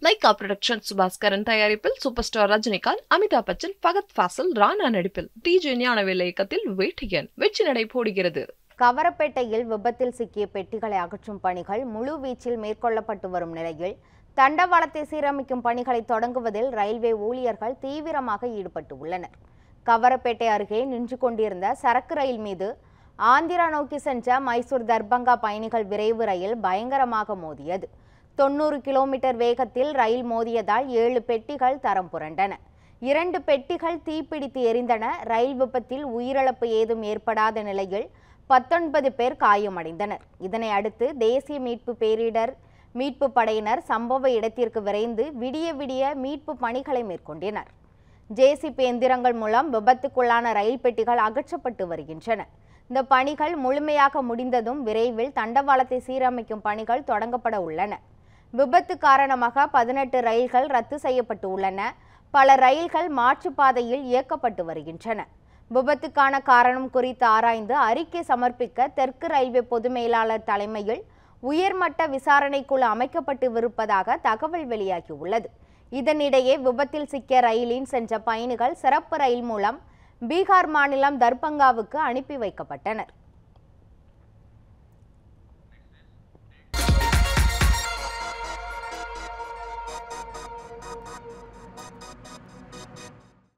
Lyca production Subaskaran தயாரிப்பில் super star Rajinikanth Amitabh Bachchan Fahadh Faasil Rana நடிப்பில் TJ Gnanavel இயக்கத்தில் வேட்டையன் வெற்றி நடை போடுகிறது கவரப்பேட்டையில் விபத்தில் சிக்கிய பெட்டிகளை அகற்றும் பணிகள் முழு வீச்சில் மேற்கொள்ளப்பட்டு வரும் நிலையில் தண்டவாளத்தை சீரமைக்கும் பணிகளை தொடங்குவதில் ரயில்வே ஊழியர்கள் தீவிரமாக ஈடுபட்டு உள்ளனர் கவரப்பேட்டை அருகே நின்று கொண்டிருந்த சரக்கு ரயில் மீது ஆந்திரா நோக்கி சென்ற மைசூர் தர்பங்கா பயணிகள் விரைவு ரயில் பயங்கரமாக மோதியது தொண்ணூறு கிலோமீட்டர் வேகத்தில் ரயில் மோதியதால் ஏழு பெட்டிகள் தரம் புரண்டன இரண்டு பெட்டிகள் தீப்பிடித்து எரிந்தன ரயில் விபத்தில் உயிரிழப்பு ஏதும் ஏற்படாத நிலையில் பத்தொன்பது பேர் காயமடைந்தனர் இதனை அடுத்து தேசிய மீட்பு பேரிடர் மீட்பு படையினர் சம்பவ இடத்திற்கு விரைந்து விடிய விடிய மீட்பு பணிகளை மேற்கொண்டனர் ஜேசிபி எந்திரங்கள் மூலம் விபத்துக்குள்ளான ரயில் பெட்டிகள் அகற்றப்பட்டு வருகின்றன இந்த பணிகள் முழுமையாக முடிந்ததும் விரைவில் தண்டவாளத்தை சீரமைக்கும் பணிகள் தொடங்கப்பட உள்ளன விபத்து காரணமாக பதினெட்டு ரயில்கள் ரத்து செய்யப்பட்டு உள்ளன பல ரயில்கள் மாற்றுப்பாதையில் இயக்கப்பட்டு வருகின்றன விபத்துக்கான காரணம் குறித்து ஆராய்ந்து அறிக்கை சமர்ப்பிக்க தெற்கு ரயில்வே பொது மேலாளர் தலைமையில் உயர்மட்ட விசாரணைக்குழு அமைக்கப்பட்டு தகவல் வெளியாகியுள்ளது இதனிடையே விபத்தில் சிக்கிய ரயிலின் சென்ற பயணிகள் சிறப்பு ரயில் மூலம் பீகார் மாநிலம் தர்பங்காவுக்கு அனுப்பி வைக்கப்பட்டனர்